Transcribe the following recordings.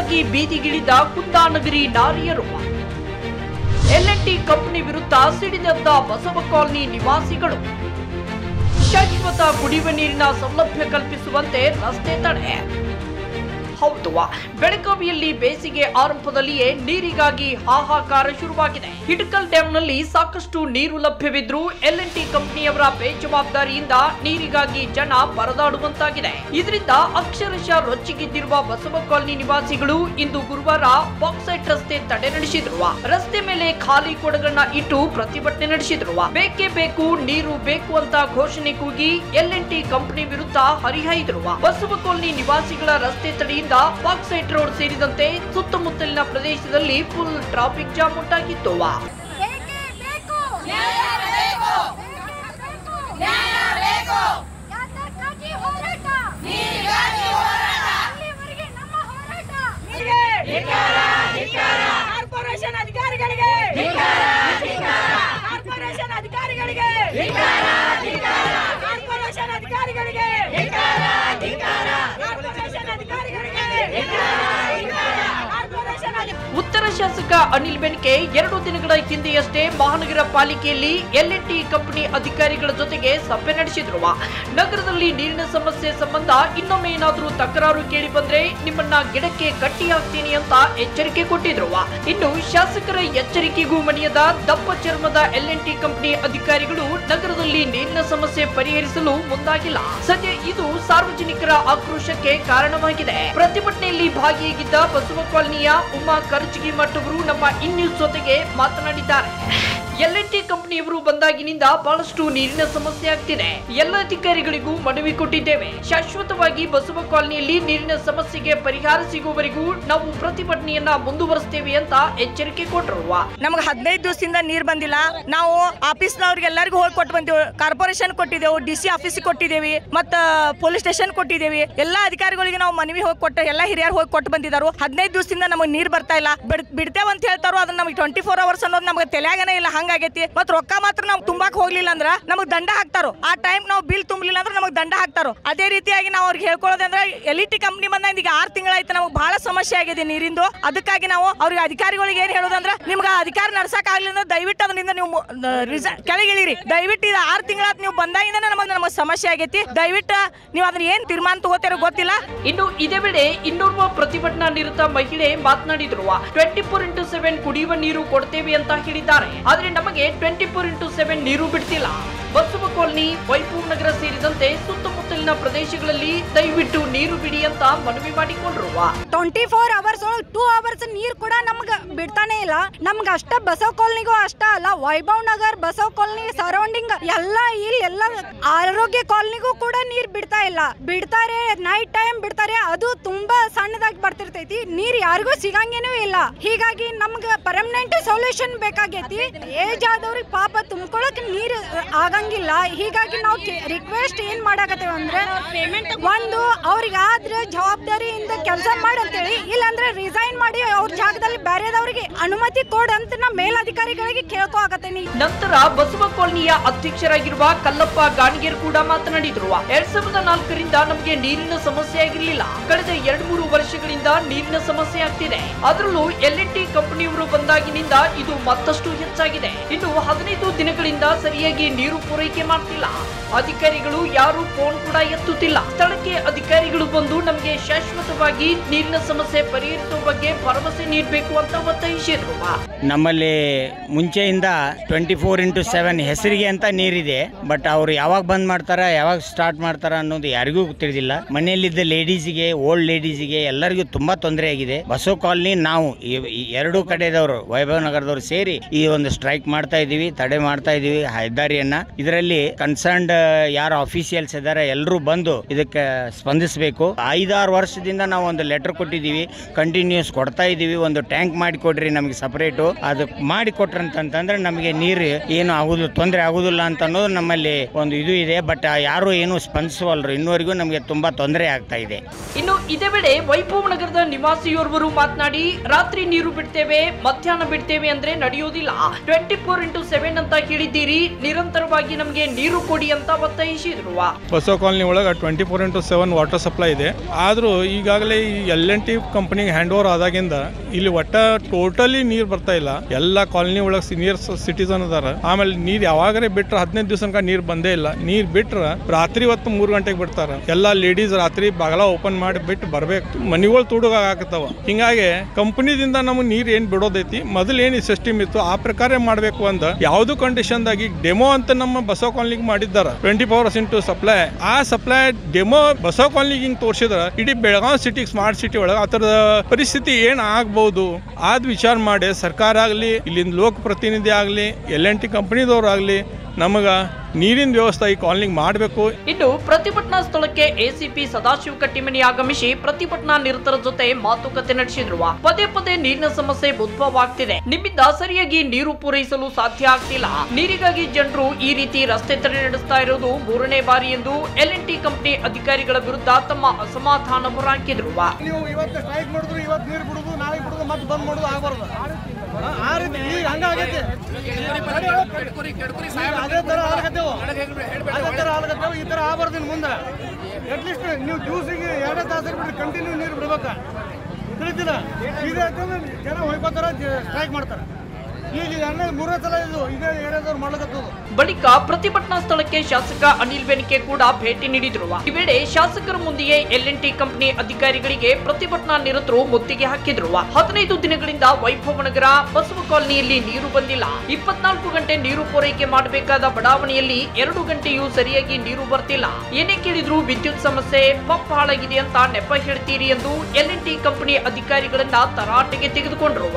ಹೀಗಾಗಿ ಬೀದಿಗಿಳಿದ ಕುಂದಾನಗರಿ ನಾರಿಯರು ಎಲ್ ಟಿ ಕಂಪನಿ ವಿರುದ್ಧ ಸಿಡಿದೆದ್ದ ಬಸವ ಕಾಲನಿ ನಿವಾಸಿಗಳು ಶಾಶ್ವತ ಕುಡಿಯುವ ನೀರಿನ ಸೌಲಭ್ಯ ಕಲ್ಪಿಸುವಂತೆ ರಸ್ತೆ ತಡೆ ಹೌದು ಬೆಳಗಾವಿಯಲ್ಲಿ ಬೇಸಿಗೆ ಆರಂಭದಲ್ಲಿಯೇ ನೀರಿಗಾಗಿ ಹಾಹಾಕಾರ ಶುರುವಾಗಿದೆ ಹಿಡಕಲ್ ಡ್ಯಾಂನಲ್ಲಿ ಸಾಕಷ್ಟು ನೀರು ಲಭ್ಯವಿದ್ರೂ ಎಲ್ ಟಿ ಕಂಪನಿಯವರ ಬೇಜವಾಬ್ದಾರಿಯಿಂದ ನೀರಿಗಾಗಿ ಜನ ಪರದಾಡುವಂತಾಗಿದೆ ಇದರಿಂದ ಅಕ್ಷರಶಃ ರೊಚ್ಚಿಗೆದ್ದಿರುವ ಬಸವ ಕಾಲನಿ ನಿವಾಸಿಗಳು ಇಂದು ಗುರುವಾರ ಬಾಕ್ಸೈಟ್ ರಸ್ತೆ ತಡೆ ನಡೆಸಿದ್ರು ರಸ್ತೆ ಮೇಲೆ ಖಾಲಿ ಕೊಡಗಳನ್ನ ಇಟ್ಟು ಪ್ರತಿಭಟನೆ ನಡೆಸಿದ್ರು ಬೇಕೇ ಬೇಕು ನೀರು ಬೇಕು ಅಂತ ಘೋಷಣೆ ಕೂಗಿ ಎಲ್ ಟಿ ಕಂಪನಿ ವಿರುದ್ಧ ಹರಿಹಾಯ್ದ್ರು ಬಸವ ಕಾಲನಿ ನಿವಾಸಿಗಳ ರಸ್ತೆ ತಡೆಯಿಂದ ಬಾಕ್ಸೈಟ್ ರೋಡ್ ಸೇರಿದಂತೆ ಸುತ್ತಮುತ್ತಲಿನ ಪ್ರದೇಶದಲ್ಲಿ ಫುಲ್ ಟ್ರಾಫಿಕ್ ಜಾಮ್ ಉಂಟಾಗಿತ್ತು ಬೇಕೇ ಬೇಕು ನ್ಯಾಯ ಬೇಕು ನ್ಯಾಯ ಬೇಕು ಯಾತಕ್ಕಾಗಿ ಹೋರಾಟ ನೀರಿಗಾಗಿ ಹೋರಾಟ ಅಲ್ಲಿವರೆಗೆ ನಮ್ಮ ಹೋರಾಟ ಕಾರ್ಪೊರೇಷನ್ ಅಧಿಕಾರಿಗಳಿಗೆ ಕಾರ್ಪೊರೇಷನ್ ಅಧಿಕಾರಿಗಳಿಗೆ ಕಾರ್ಪೊರೇಷನ್ ಅಧಿಕಾರಿಗಳಿಗೆ ಕಾರ್ಪೊರೇಷನ್ ಅಧಿಕಾರಿಗಳಿಗೆ ಕಾರ್ಪೊರೇಷನ್ ಅಧಿ- ಉತ್ತರ ಶಾಸಕ ಅನಿಲ್ ಬೆನ್ಕೆ ಎರಡು ದಿನಗಳ ಹಿಂದೆಯಷ್ಟೇ ಮಹಾನಗರ ಪಾಲಿಕೆಯಲ್ಲಿ ಎಲ್ ಟಿ ಕಂಪನಿ ಅಧಿಕಾರಿಗಳ ಜೊತೆಗೆ ಸಭೆ ನಡೆಸಿದ್ರು ನಗರದಲ್ಲಿ ನೀರಿನ ಸಮಸ್ಯೆ ಸಂಬಂಧ ಇನ್ನೊಮ್ಮೆ ಏನಾದ್ರೂ ತಕರಾರು ಕೇಳಿ ಬಂದ್ರೆ ನಿಮ್ಮನ್ನ ಗಿಡಕ್ಕೆ ಕಟ್ಟಿ ಹಾಕ್ತೀನಿ ಅಂತ ಎಚ್ಚರಿಕೆ ಕೊಟ್ಟಿದ್ರು ಇನ್ನು ಶಾಸಕರ ಎಚ್ಚರಿಕೆಗೂ ಮಣಿಯದ ದಪ್ಪ ಚರ್ಮದ ಎಲ್ ಟಿ ಕಂಪನಿ ಅಧಿಕಾರಿಗಳು ನಗರದಲ್ಲಿ ನೀರಿನ ಸಮಸ್ಯೆ ಪರಿಹರಿಸಲು ಮುಂದಾಗಿಲ್ಲ ಸದ್ಯ ಇದು ಸಾರ್ವಜನಿಕರ ಆಕ್ರೋಶಕ್ಕೆ ಕಾರಣವಾಗಿದೆ ಪ್ರತಿಭಟನೆಯಲ್ಲಿ ಭಾಗಿಯಾಗಿದ್ದ ಬಸವ ಕಾಲನಿಯ ಉಮಾ ಕರ್ಜಗಿ ಮಠ್ ಅವರು ನಮ್ಮ ಇನ್ನ್ಯೂಸ್ ಜೊತೆಗೆ ಮಾತನಾಡಿದ್ದಾರೆ ಎಲ್ ಟಿ ಕಂಪನಿಯವರು ಬಂದಾಗಿನಿಂದ ಬಹಳಷ್ಟು ನೀರಿನ ಸಮಸ್ಯೆ ಆಗ್ತಿದೆ ಎಲ್ಲ ಅಧಿಕಾರಿಗಳಿಗೂ ಮನವಿ ಕೊಟ್ಟಿದ್ದೇವೆ ಶಾಶ್ವತವಾಗಿ ಬಸವ ಕಾಲನಿಯಲ್ಲಿ ನೀರಿನ ಸಮಸ್ಯೆಗೆ ಪರಿಹಾರ ಸಿಗುವವರೆಗೂ ನಾವು ಪ್ರತಿಭಟನೆಯನ್ನ ಮುಂದುವರಿಸ್ತೇವೆ ಅಂತ ಎಚ್ಚರಿಕೆ ಕೊಟ್ಟರು ನಮ್ಗೆ ಹದಿನೈದು ದಿವಸದಿಂದ ನೀರು ಬಂದಿಲ್ಲ ನಾವು ಆಫೀಸ್ನವ್ರಿಗೆ ಎಲ್ಲರಿಗೂ ಹೋಗಿ ಕೊಟ್ಟು ಬಂದೇವು ಕಾರ್ಪೊರೇಷನ್ ಕೊಟ್ಟಿದ್ದೆವು ಡಿ ಸಿ ಆಫೀಸಿಗೆ ಕೊಟ್ಟಿದ್ದೇವೆ ಮತ್ತು ಪೊಲೀಸ್ ಸ್ಟೇಷನ್ ಕೊಟ್ಟಿದ್ದೇವೆ ಎಲ್ಲ ಅಧಿಕಾರಿಗಳಿಗೆ ನಾವು ಮನವಿ ಹೋಗಿ ಕೊಟ್ಟು ಎಲ್ಲ ಹಿರಿಯರು ಹೋಗಿ ಕೊಟ್ಟು ಬಂದಿದ್ದಾರೆ ಹದಿನೈದು ದಿವಸದಿಂದ ನಮಗೆ ನೀರು ಬರ್ತಾ ಇಲ್ಲ ಬಿಡ್ ಬಿಡ್ತೇವೆ ಅಂತ ಹೇಳ್ತಾರೋ ಅದನ್ನ ನಮಗೆ ಟ್ವೆಂಟಿ ಫೋರ್ ಅವರ್ಸ್ ಅನ್ನೋದು ನಮಗೆ ತಲೆಯಾಗನೇ ಇಲ್ಲ ಹಂಗಾಗೈತಿ ಮತ್ತು ರೊಕ್ಕ ಮಾತ್ರ ನಾವು ತುಂಬಾಕ್ ಹೋಗ್ಲಿಲ್ಲ ಅಂದ್ರೆ ನಮಗೆ ದಂಡ ಹಾಕ್ತಾರೋ ಆ ಟೈಮ್ ನಾವು ಬಿಲ್ ತುಂಬಲಿಲ್ಲ ಅಂದ್ರೆ ನಮಗೆ ದಂಡ ಹಾಕ್ತಾರೋ ಅದೇ ರೀತಿಯಾಗಿ ನಾವು ಅವ್ರಿಗೆ ಹೇಳ್ಕೊಳ್ಳೋದಂದ್ರೆ ಎಲ್ ಟಿ ಕಂಪ್ನಿ ಬಂದ ಈಗ ಆರು ತಿಂಗಳಾಯ್ತು ನಮಗೆ ಬಹಳ ಸಮಸ್ಯೆ ಆಗಿದೆ ನೀರಿಂದು ಅದಕ್ಕಾಗಿ ನಾವು ಅವ್ರಿಗೆ ಅಧಿಕಾರಿಗಳಿಗೆ ಏನ್ ಹೇಳೋದಂದ್ರೆ ನಿಮ್ಗೆ ಆ ಅಧಿಕಾರ ನಡ್ಸಕ್ ಆಗ್ಲಿಲ್ಲ ಅಂದ್ರೆ ದಯವಿಟ್ಟು ಅದರಿಂದ ನೀವು ಮು- ದ- ರಿಸ- ಕೆಳಗಿಳಿರಿ ದಯವಿಟ್ಟು ಇದು ಆರು ತಿಂಗಳಾತ್ ನೀವು ಬಂದಾಗಿಂದ ನಮಗೆ ನಮಗೆ ಸಮಸ್ಯೆ ಆಗೈತಿ ದಯವಿಟ್ಟು ನೀವು ಅದನ್ನ ಏನ್ ತೀರ್ಮಾನ ತಗೋತೀರೋ ಗೊತ್ತಿಲ್ಲ ಇನ್ನು ಇದೇ ವೇಳೆ ಇನ್ನೋರ್ವ ಪ್ರತಿಭಟನಾ ನಿರತ ಮಹಿಳೆ ಮಾತನಾಡಿದ್ರು ಟ್ವೆಂಟಿ ಫೋರ್ ಇಂಟು ಸೆವೆನ್ ಕುಡಿಯುವ ನೀರು ಕೊಡ್ತೇವೆ ಅಂತ ಹೇಳಿದ್ದಾರೆ ಆದ್ರೆ ನಮಗೆ ಟ್ವೆಂಟಿ ಫೋರ್ ಇಂಟು ಸೆವೆನ್ ನೀರು ಬಿಡ್ತಿಲ್ಲ ಬಸವ ಕಾಲನಿ ವೈಪೂರ್ ನಗರ ಸೇರಿದಂತೆ ಸುತ್ತಮುತ್ತಲಿನ ಪ್ರದೇಶಗಳಲ್ಲಿ ದಯವಿಟ್ಟು ನೀರು ಬಿಡಿ ಅಂತ ಮನವಿ ಮಾಡಿಕೊಂಡ್ರು ಟ್ವೆಂಟಿ ಫೋರ್ ಅವರ್ಸ್ ಒಳಗೆ ಟೂ ಅವರ್ಸ್ ನೀರ್ ಕೂಡ ನಮ್ಗೆ ಬಿಡ್ತಾನೆ ಇಲ್ಲ ನಮ್ಗೆ ಅಷ್ಟ ಬಸವ ಕಾಲನಿಗೂ ಅಷ್ಟ ಅಲ್ಲ ವೈಭವ್ ನಗರ್ ಬಸವ ಕಾಲನಿ ಸರೌಂಡಿಂಗ್ ಎಲ್ಲ ಇಲ್ಲಿ ಎಲ್ಲ ಆರೋಗ್ಯ ಕಾಲನಿಗೂ ಕೂಡ ನೀರ್ ಬಿಡ್ತಾ ಇಲ್ಲ ಬಿಡ್ತಾರೆ ನೈಟ್ ಟೈಮ್ ಬಿಡ್ತಾರೆ ಅದು ತುಂಬಾ ಸಣ್ಣದಾಗಿ ಬರ್ತಿರ್ತೈತಿ ನೀರ್ ಯಾರಿಗೂ ಸಿಗಂಗೇನೂ ಇಲ್ಲ ಹೀಗಾಗಿ ನಮ್ಗೆ ಪರ್ಮನೆಂಟ್ ಸೊಲ್ಯೂಷನ್ ಬೇಕಾಗೈತಿ ಏಜ್ ಆದವ್ರಿಗೆ ಪಾಪ ತುಂಬ್ಕೊಳಕ್ ನೀರ್ ಆಗಂಗಿಲ್ಲ ಹೀಗಾಗಿ ನಾವು ರಿಕ್ವೆಸ್ಟ್ ಏನ್ ಮಾಡಾಕತ್ತೇವ ಅಂದ್ರೆ ಒಂದು ಅವ್ರಿಗೆ ಆದ್ರೆ ಜವಾಬ್ದಾರಿಯಿಂದ ಕೆಲಸ ಮಾಡಂತೇಳಿ ಇಲ್ಲಾಂದ್ರೆ ರಿಸೈನ್ ಮಾಡಿ ಅವ್ರ ಜಾಗದಲ್ಲಿ ಬೇರೆದವ್ರಿಗೆ ಅನುಮತಿ ಕೊಡ್ ಅಂತ ನಾ ಮೇಲಧಿಕಾರಿಗಳಿಗೆ ಕೇಳ್ಕೊ ಆಗತ್ತೇನಿ ನಂತರ ಬಸವ ಕಾಲನಿಯ ಅಧ್ಯಕ್ಷರಾಗಿರುವ ಕಲ್ಲಪ್ಪ ಗಾಣಿಗೇರ್ ಕೂಡ ಮಾತನಾಡಿದ್ರು ಎರಡ್ ಸಾವಿರದ ನಾಲ್ಕರಿಂದ ನಮಗೆ ನೀರಿನ ಸಮಸ್ಯೆ ಆಗಿರ್ಲಿಲ್ಲ ಕಳೆದ ಎರಡ್ ಮೂರು ವರ್ಷಗಳಿಂದ ನೀರಿನ ಸಮಸ್ಯೆ ಆಗ್ತಿದೆ ಅದರಲ್ಲೂ ಎಲ್ ಟಿ ಕಂಪನಿಯವರು ಬಂದಾಗಿನಿಂದ ಇದು ಮತ್ತಷ್ಟು ಹೆಚ್ಚಾಗಿದೆ ಇನ್ನು ಹದಿನೈದು ದಿನಗಳಿಂದ ಸರಿಯಾಗಿ ನೀರು ಪೂರೈಕೆ ಮಾಡ್ತಿಲ್ಲ ಅಧಿಕಾರಿಗಳು ಯಾರು ಫೋನ್ ಕೂಡ ಎತ್ತುತ್ತಿಲ್ಲ ಸ್ಥಳಕ್ಕೆ ಅಧಿಕಾರಿಗಳು ಬಂದು ನಮಗೆ ಶಾಶ್ವತವಾಗಿ ನೀರಿನ ಸಮಸ್ಯೆ ಪರಿಹರಿಸುವ ಬಗ್ಗೆ ಭರವಸೆ ನೀಡಬೇಕು ಅಂತ ಒತ್ತಾಯಿಸಿದ್ರು ನಮ್ಮಲ್ಲಿ ಮುಂಚೆಯಿಂದ ಟ್ವೆಂಟಿ ಫೋರ್ ಇಂಟು ಸೆವೆನ್ ಹೆಸರಿಗೆ ಅಂತ ನೀರಿದೆ ಬಟ್ ಅವ್ರು ಯಾವಾಗ ಬಂದ್ ಮಾಡ್ತಾರ ಯಾವಾಗ ಸ್ಟಾರ್ಟ್ ಮಾಡ್ತಾರ ಅನ್ನೋದು ಯಾರಿಗೂ ತಿಳಿದಿಲ್ಲ ಮನೆಯಲ್ಲಿದ್ದ ಲೇಡೀಸಿಗೆ ಓಲ್ಡ್ ಲೇಡೀಸಿಗೆ ಎಲ್ಲರಿಗೂ ತುಂಬಾ ತೊಂದರೆ ಆಗಿದೆ ಬಸವ ಕಾಲನಿ ನಾವು ಈ- ಈ ಎರಡೂ ಕಡೆದವರು ವೈಭವ್ ನಗರದವರು ಸೇರಿ ಈ ಒಂದು ಸ್ಟ್ರೈಕ್ ಮಾಡ್ತಾ ಇದೀವಿ ತಡೆ ಮಾಡ್ತಾ ಇದೀವಿ ಹೆದ್ದಾರಿಯನ್ನ ಇದರಲ್ಲಿ ಕನ್ಸರ್ನ್ಡ್ ಯಾರು ಅಫಿಷಿಯಲ್ಸ್ ಇದ್ದಾರೆ ಎಲ್ಲರೂ ಬಂದು ಇದಕ್ಕೆ ಸ್ಪಂದಿಸಬೇಕು ಐದಾರು ವರ್ಷದಿಂದ ನಾವು ಒಂದು ಲೆಟರ್ ಕೊಟ್ಟಿದ್ದೀವಿ ಕಂಟಿನ್ಯೂಸ್ ಕೊಡ್ತಾ ಇದ್ದೀವಿ ಒಂದು ಟ್ಯಾಂಕ್ ಮಾಡಿ ಕೊಡ್ರಿ ನಮಗೆ ನಮಗೆ ಸಪರೇಟು ಅದು ಮಾಡಿ ಕೊಟ್ರಂತಂದ್ರೆ ನಮಗೆ ನೀರು ಏನು ಆಗುದಿಲ್ಲ ತೊಂದರೆ ಆಗುದಿಲ್ಲ ಅಂತ ಅನ್ನೋದು ನಮ್ಮಲ್ಲಿ ಒಂದು ಇದು ಇದೆ ಬಟ್ ಯಾರು ಏನು ಸ್ಪಂದಿಸುವಲ್ರು ಇನ್ನುವರೆಗೂ ನಮಗೆ ತುಂಬಾ ತೊಂದರೆ ಆಗ್ತಾ ಇದೆ ಇನ್ನು ಇದೇ ವೇಳೆ ವೈಭವ್ ನಗರದ ನಿವಾಸಿಯೋರ್ವರು ಮಾತನಾಡಿ ರಾತ್ರಿ ನೀರು ಬಿಡ್ತೇವೆ ಮಧ್ಯಾಹ್ನ ಬಿಡ್ತೇವೆ ಅಂದ್ರೆ ನಡೆಯೋದಿಲ್ಲ ಟ್ವೆಂಟಿ ಫೋರ್ ಇಂಟು ಸೆವೆನ್ ಅಂತ ಹೇಳಿದ್ದೀರಿ ನಿರಂತರವಾಗಿ ನಮಗೆ ನೀರು ಕೊಡಿ ಅಂತ ಒತ್ತಾಯಿಸಿದ್ರು ಬಸವ ಕಾಲನಿ ಒಳಗೆ twenty four into seven water supply ಇದೆ ಆದರೂ ಈಗಾಗಲೇ ಈ ಎಲ್ ಎನ್ ಟಿ ಕಂಪ್ನಿಗೆ ಹ್ಯಾಂಡ್ ಓವರ್ ಆದಾಗಿಂದ ಇಲ್ಲಿ ಒಟ್ಟ ಟೋಟಲಿ ನೀರು ಬರ್ತಾ ಇಲ್ಲ ಎಲ್ಲ ಕಾಲನಿ ಒಳಗೆ ಸೀನಿಯರ್ ಸಿಟಿಸನ್ ಅದಾರ ಆಮೇಲೆ ನೀರು ಯಾವಾಗಲೇ ಬಿಟ್ರೆ ಹದಿನೈದು ದಿವಸ ತನಕ ನೀರು ಬಂದೇ ಇಲ್ಲ ನೀರು ಬಿಟ್ರೆ ರಾತ್ರಿ ಹೊತ್ತು ಮೂರು ಗಂಟೆಗೆ ಬಿಡ್ತಾರ ಎಲ್ಲ ಲೇಡೀಸ್ ರಾತ್ರಿ ಬಾಗಲ ಓಪನ್ ಮಾಡಿ ಬಿಟ್ಟು ಬರ್ಬೇಕು ಮನಿಗಳು ತುಡುಗ ಆಗತ್ತವ ಹಿಂಗಾಗಿ ಕಂಪನಿದಿಂದ ನಮಗೆ ನೀರು ಏನು ಬಿಡೋದೈತಿ ಮೊದಲು ಏನು ಸಿಸ್ಟಮ್ ಇತ್ತು ಆ ಪ್ರಕಾರ ಮಾಡಬೇಕು ಅಂತ ಯಾವುದು ಕಂಡೀಷನ್ದಾಗಿ ಡೆಮೋ ಅಂತ ನಮ್ಮ ಬಸವ ಕಾಲನಿಗೆ ಮಾಡಿದ್ದಾರೆ ಟ್ವೆಂಟಿ ಫೋರ್ ಇಂಟು ಸಪ್ಲೈ ಆ ಸಪ್ಲೈ ಡೆಮೋ ಬಸವ ಕಾಲನಿಗೆ ಹಿಂಗೆ ತೋರಿಸಿದ್ರೆ ಇಡೀ ಬೆಳಗಾವಿ ಸಿಟಿ ಸ್ಮಾರ್ಟ್ ಸಿಟಿ ಒಳಗೆ ಆ ಥರದ ಪರಿಸ್ಥಿತಿ ಏನು ಆಗ್ಬೋದು ಆದ್ ವಿಚಾರ ಮಾಡಿ ಸರ್ಕಾರ ಆಗಲಿ ಇಲ್ಲಿಂದ ಲೋಕಪ್ರತಿನಿಧಿ ಆಗಲಿ ಎಲ್ ಎನ್ ಟಿ ಕಂಪ್ನಿದವ್ರು ಆಗಲಿ ನಮಗೆ ನೀರಿನ ವ್ಯವಸ್ಥೆ ಈ ಕಾಲನಿಗೆ ಮಾಡಬೇಕು ಇನ್ನು ಪ್ರತಿಭಟನಾ ಸ್ಥಳಕ್ಕೆ ಎಸಿಪಿ ಸದಾಶಿವ ಕಟ್ಟಿಮನಿ ಆಗಮಿಸಿ ಪ್ರತಿಭಟನಾ ನಿರತರ ಜೊತೆ ಮಾತುಕತೆ ನಡೆಸಿದ್ರು ಪದೇ ಪದೇ ನೀರಿನ ಸಮಸ್ಯೆ ಉದ್ಭವವಾಗ್ತಿದೆ ನಿಮ್ಮಿಂದ ಸರಿಯಾಗಿ ನೀರು ಪೂರೈಸಲು ಸಾಧ್ಯ ಆಗ್ತಿಲ್ಲ ನೀರಿಗಾಗಿ ಜನರು ಈ ರೀತಿ ರಸ್ತೆ ತಡೆ ನಡೆಸ್ತಾ ಇರೋದು ಮೂರನೇ ಬಾರಿ ಎಂದು ಎಲ್ ಎನ್ ಟಿ ಕಂಪನಿ ಅಧಿಕಾರಿಗಳ ವಿರುದ್ಧ ತಮ್ಮ ಅಸಮಾಧಾನ ಹೊರಹಾಕಿದ್ರು ನೀವು ಇವತ್ತು ಸ್ಟ್ರೈಕ್ ಮಾಡಿದ್ರು ಇವತ್ತು ನೀರು ಬಿಡುದು ನಾಳೆ ಬಿಡುದು ಮತ್ತೆ ಬಂದ್ ಮಾಡುದು ಆಗಬಾರ್ದು ಆ ರೀತಿ ಈಗ ಹಂಗಾಗೈತಿ ಈಗ ಅದೇ ತರ ಆಗ್ಲಕತ್ತೇವು ಅದೇ ತರ ಆಗ್ಲಕತ್ತೇವು ಈ ತರ ಆಗಬಾರ್ದು ಇನ್ನು ಮುಂದೆ ಅಟ್ಲೀಸ್ಟ್ ನೀವು ಜ್ಯೂಸಿಗೆ ಎರಡೇ ತಾಸು ಬಿಟ್ಟು ಕಂಟಿನ್ಯೂ ನೀರು ಬಿಡ್ಬೇಕ ತಿಳಿತಿಲ್ಲ ಇದೇ ಆಯ್ತಂದ್ರೆ ಜನ ಹೋಗ್ಕೋತಾರ ಸ್ಟ್ರೈಕ್ ಮಾಡ್ತಾರೆ ಈಗ ಎರಡನೇ ಮೂರನೇ ಸಲ ಇದು ಇದೇ ಏರಿಯಾದವ್ರು ಮಾಡ್ಲಕತ್ತದು ಬಳಿಕ ಪ್ರತಿಭಟನಾ ಸ್ಥಳಕ್ಕೆ ಶಾಸಕ ಅನಿಲ್ ಬೆನಕೆ ಕೂಡ ಭೇಟಿ ನೀಡಿದ್ರು ಈ ವೇಳೆ ಶಾಸಕರ ಮುಂದೆಯೇ ಎಲ್ ಎನ್ ಟಿ ಕಂಪನಿ ಅಧಿಕಾರಿಗಳಿಗೆ ಪ್ರತಿಭಟನಾ ನಿರತರು ಮುತ್ತಿಗೆ ಹಾಕಿದ್ರು ಹದಿನೈದು ದಿನಗಳಿಂದ ವೈಭವ ನಗರ ಬಸವ ಕಾಲನಿಯಲ್ಲಿ ನೀರು ಬಂದಿಲ್ಲ ಇಪ್ಪತ್ನಾಲ್ಕು ಗಂಟೆ ನೀರು ಪೂರೈಕೆ ಮಾಡಬೇಕಾದ ಬಡಾವಣೆಯಲ್ಲಿ ಎರಡು ಗಂಟೆಯೂ ಸರಿಯಾಗಿ ನೀರು ಬರ್ತಿಲ್ಲ ಏನೇ ಕೇಳಿದ್ರು ವಿದ್ಯುತ್ ಸಮಸ್ಯೆ ಪಂಪ್ ಹಾಳಾಗಿದೆ ಅಂತ ನೆಪ ಹೇಳ್ತೀರಿ ಎಂದು ಎಲ್ ಎನ್ ಟಿ ಕಂಪನಿ ಅಧಿಕಾರಿಗಳನ್ನ ತರಾಟೆಗೆ ತೆಗೆದುಕೊಂಡ್ರು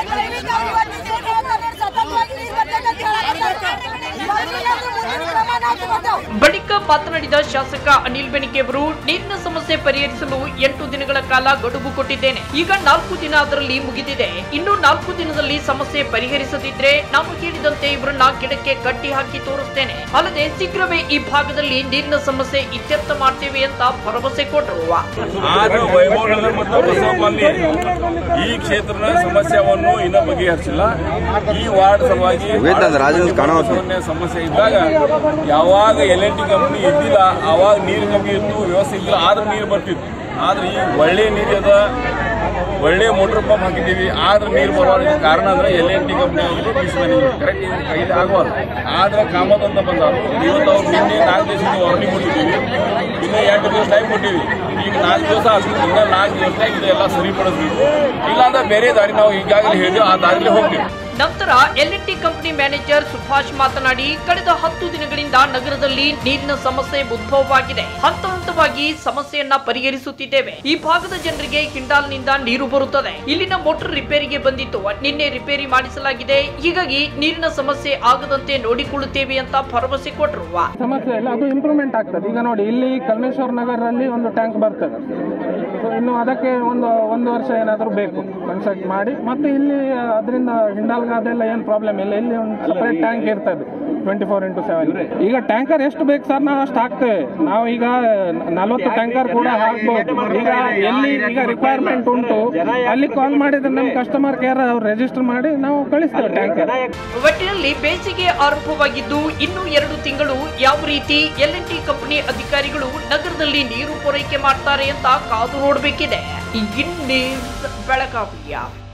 ಬಳಿಕ ಮಾತನಾಡಿದ ಶಾಸಕ ಅನಿಲ್ ಬೆನಿಕೆ ಅವರು ನೀರಿನ ಸಮಸ್ಯೆ ಪರಿಹರಿಸಲು ಎಂಟು ದಿನಗಳ ಕಾಲ ಗಡುವು ಕೊಟ್ಟಿದ್ದೇನೆ ಈಗ ನಾಲ್ಕು ದಿನ ಅದರಲ್ಲಿ ಮುಗಿದಿದೆ ಇನ್ನು ನಾಲ್ಕು ದಿನದಲ್ಲಿ ಸಮಸ್ಯೆ ಪರಿಹರಿಸದಿದ್ರೆ ನಾವು ಹೇಳಿದಂತೆ ಇವರನ್ನ ಗಿಡಕ್ಕೆ ಕಟ್ಟಿ ಹಾಕಿ ತೋರಿಸ್ತೇನೆ ಅಲ್ಲದೆ ಶೀಘ್ರವೇ ಈ ಭಾಗದಲ್ಲಿ ನೀರಿನ ಸಮಸ್ಯೆ ಇತ್ಯರ್ಥ ಮಾಡ್ತೇವೆ ಅಂತ ಭರವಸೆ ಕೊಟ್ಟರು ಆದ್ರೆ ವೈಭವನಗರ ಮತ್ತು ಬಸವಪಲ್ಲಿ ಈ ಕ್ಷೇತ್ರದ ಸಮಸ್ಯೆಯನ್ನು ಇನ್ನೂ ಬಗೆಹರಿಸಿಲ್ಲ ಈ ವಾರ್ಡ್ ಸಲುವಾಗಿ ಸಾಮಾನ್ಯ ಸಮಸ್ಯೆ ಇದ್ದಾಗ ಯಾವಾಗ ಎಲ್ ಎನ್ ಟಿ ಕಂಪ್ನಿ ಇದ್ದಿಲ್ಲ ಆವಾಗ ನೀರು ಕಮ್ಮಿ ಇತ್ತು ವ್ಯವಸ್ಥೆ ಇದ್ದಿಲ್ಲ ಆದ್ರೆ ನೀರು ಬರ್ತಿತ್ತು ಆದ್ರೆ ಈ ಒಳ್ಳೆ ನೀರದ ಒಳ್ಳೆ ಮೋಟರ್ ಪಂಪ್ ಹಾಕಿದ್ದೀವಿ ಆದ್ರೆ ನೀರು ಬರೋದಕ್ಕೆ ಕಾರಣ ಅಂದ್ರೆ L N T company correct ಕೈಲಿ ಆಗುವಲ್ಲ ಆದ್ರೆ ಕಾಮತ್ ಅಂತ ಬಂದವರು ಇವತ್ತು ಅವ್ರು ನಿನ್ನೆ ನಾಲ್ಕು ದಿವಸದ ವಾರ್ನಿಂಗ್ ಕೊಟ್ಟಿದ್ದೀವಿ ಇನ್ನು ಎಂಟು ದಿವಸ ಟೈಮ್ ಕೊಟ್ಟಿವಿ ಈಗ ನಾಲ್ಕು ದಿವಸ ಆಗ್ತದೆ ಇನ್ನ ನಾಲ್ಕು ದಿವಸ ಇದೆಲ್ಲ ಸರಿಪಡಿಸ್ಬೇಕು ಇಲ್ಲಾಂದ್ರೆ ಬೇರೆ ದಾರಿ ನಾವು ಈಗಾಗಲೇ ಹೇಳಿದ್ವಿ ಆ ದಾರಿಲಿ ಹೋಗ್ತೀವಿ ನಂತರ L N T company manager Subhash ಮಾತನಾಡಿ ಕಳೆದ ಹತ್ತು ದಿನಗಳಿಂದ ನಗರದಲ್ಲಿ ನೀರಿನ ಸಮಸ್ಯೆ ಉದ್ಭವವಾಗಿದೆ ಹಂತ ಹಂತವಾಗಿ ಸಮಸ್ಯೆಯನ್ನ ಪರಿಹರಿಸುತ್ತಿದ್ದೇವೆ ಈ ಭಾಗದ ಜನರಿಗೆ ಕಿಂಡಾಲ್ನಿಂದ ನೀರು ಬರುತ್ತದೆ ಇಲ್ಲಿನ ಮೋಟರ್ ರಿಪೇರಿಗೆ ಬಂದಿತ್ತು ನಿನ್ನೆ ರಿಪೇರಿ ಮಾಡಿಸಲಾಗಿದೆ ಹೀಗಾಗಿ ನೀರಿನ ಸಮಸ್ಯೆ ಆಗದಂತೆ ನೋಡಿಕೊಳ್ಳುತ್ತೇವೆ ಅಂತ ಭರವಸೆ ಕೊಟ್ಟರು ಸಮಸ್ಯೆ ಇಲ್ಲ ಅದು ಇಂಪ್ರೂವ್ಮೆಂಟ್ ಆಗ್ತದೆ ಈಗ ನೋಡಿ ಇಲ್ಲಿ ಕಲ್ಮೇಶ್ವರ ನಗರಲ್ಲಿ ಒಂದು ಟ್ಯಾಂಕ್ ಬರ್ತದೆ ಸೊ ಇನ್ನು ಅದಕ್ಕೆ ಒಂದು ಒಂದು ವರ್ಷ ಏನಾದರೂ ಬೇಕು ಕನ್ಸ್ಟ್ರಕ್ಟ್ ಮಾಡಿ ಮತ್ತೆ ಇಲ್ಲಿ ಅದರಿಂದ ಹಿಂಡಾಲ್ಗ ಅದೆಲ್ಲ ಏನು ಪ್ರಾಬ್ಲಮ್ ಇಲ್ಲ ಇಲ್ಲಿ ಒಂದು ಸಪರೇಟ್ ಟ್ಯಾಂಕ್ ಇರ್ತದೆ ಟ್ವೆಂಟಿ ಫೋರ್ ಇಂಟು ಸೆವೆನ್ ಈಗ ಟ್ಯಾಂಕರ್ ಎಷ್ಟು ಬೇಕು ಸರ್ ನಾವು ಅಷ್ಟು ಹಾಕ್ತೇವೆ ನಾವು ಈಗ ನಲವತ್ತು ಟ್ಯಾಂಕರ್ ಕೂಡ ಹಾಕ್ಬೋದು ಈಗ ಎಲ್ಲಿ ಈಗ ರಿಕ್ವೈರ್ಮೆಂಟ್ ಉಂಟು ಅಲ್ಲಿ ಕಾಲ್ ಮಾಡಿದ್ರೆ ನಮ್ಮ ಕಸ್ಟಮರ್ ಕೇರ್ ಅವ್ರು ರಿಜಿಸ್ಟರ್ ಮಾಡಿ ನಾವು ಕಳಿಸ್ತೇವೆ ಟ್ಯಾಂಕರ್ ಒಟ್ಟಿನಲ್ಲಿ ಬೇಸಿಗೆ ಆರಂಭವಾಗಿದ್ದು ಇನ್ನು ಎರಡು ತಿಂಗಳು ಯಾವ ರೀತಿ ಎಲ್ ಎನ್ ಟಿ ಕಂಪನಿ ಅಧಿಕಾರಿಗಳು ನಗರದಲ್ಲಿ ನೀರು ಪೂರೈಕೆ ಮಾಡ್ತಾರೆ ಅಂತ ಕಾದು ನೋಡಬೇಕಿದೆ ಇನ್ನೇಸ್ ಬೆಳಗಾವಿಯ